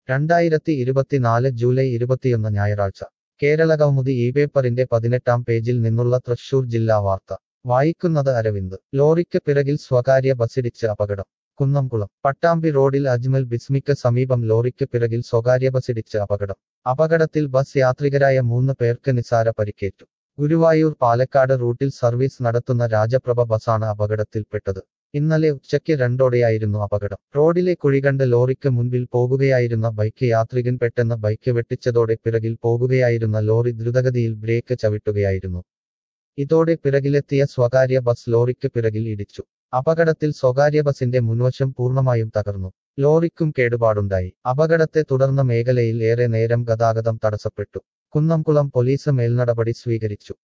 രണ്ടായിരത്തി ഇരുപത്തിനാല് ജൂലൈ ഇരുപത്തിയൊന്ന് ഞായറാഴ്ച കേരള കൗമുദി ഈ പേപ്പറിന്റെ പതിനെട്ടാം പേജിൽ നിന്നുള്ള തൃശൂർ ജില്ലാ വാർത്ത വായിക്കുന്നത് അരവിന്ദ് ലോറിക്ക് പിറകിൽ സ്വകാര്യ ബസിടിച്ച് അപകടം കുന്നംകുളം പട്ടാമ്പി റോഡിൽ അജ്മൽ ബിസ്മിക്ക് സമീപം ലോറിക്ക് പിറകിൽ സ്വകാര്യ ബസിടിച്ച് അപകടം അപകടത്തിൽ ബസ് യാത്രികരായ മൂന്ന് പേർക്ക് നിസാര പരിക്കേറ്റു ഗുരുവായൂർ പാലക്കാട് റൂട്ടിൽ സർവീസ് നടത്തുന്ന രാജപ്രഭ ബസാണ് അപകടത്തിൽപ്പെട്ടത് ഇന്നലെ ഉച്ചയ്ക്ക് രണ്ടോടെയായിരുന്നു അപകടം റോഡിലെ കുഴികണ്ട് ലോറിക്ക് മുൻപിൽ പോകുകയായിരുന്ന ബൈക്ക് യാത്രികൻ പെട്ടെന്ന് ബൈക്ക് വെട്ടിച്ചതോടെ പിറകിൽ പോകുകയായിരുന്ന ലോറി ദ്രുതഗതിയിൽ ബ്രേക്ക് ചവിട്ടുകയായിരുന്നു ഇതോടെ പിറകിലെത്തിയ സ്വകാര്യ ബസ് ലോറിക്ക് പിറകിൽ ഇടിച്ചു അപകടത്തിൽ സ്വകാര്യ ബസിന്റെ മുൻവശം പൂർണ്ണമായും തകർന്നു ലോറിക്കും കേടുപാടുണ്ടായി അപകടത്തെ തുടർന്ന് മേഖലയിൽ ഏറെ നേരം ഗതാഗതം തടസ്സപ്പെട്ടു കുന്നംകുളം പോലീസ് മേൽനടപടി സ്വീകരിച്ചു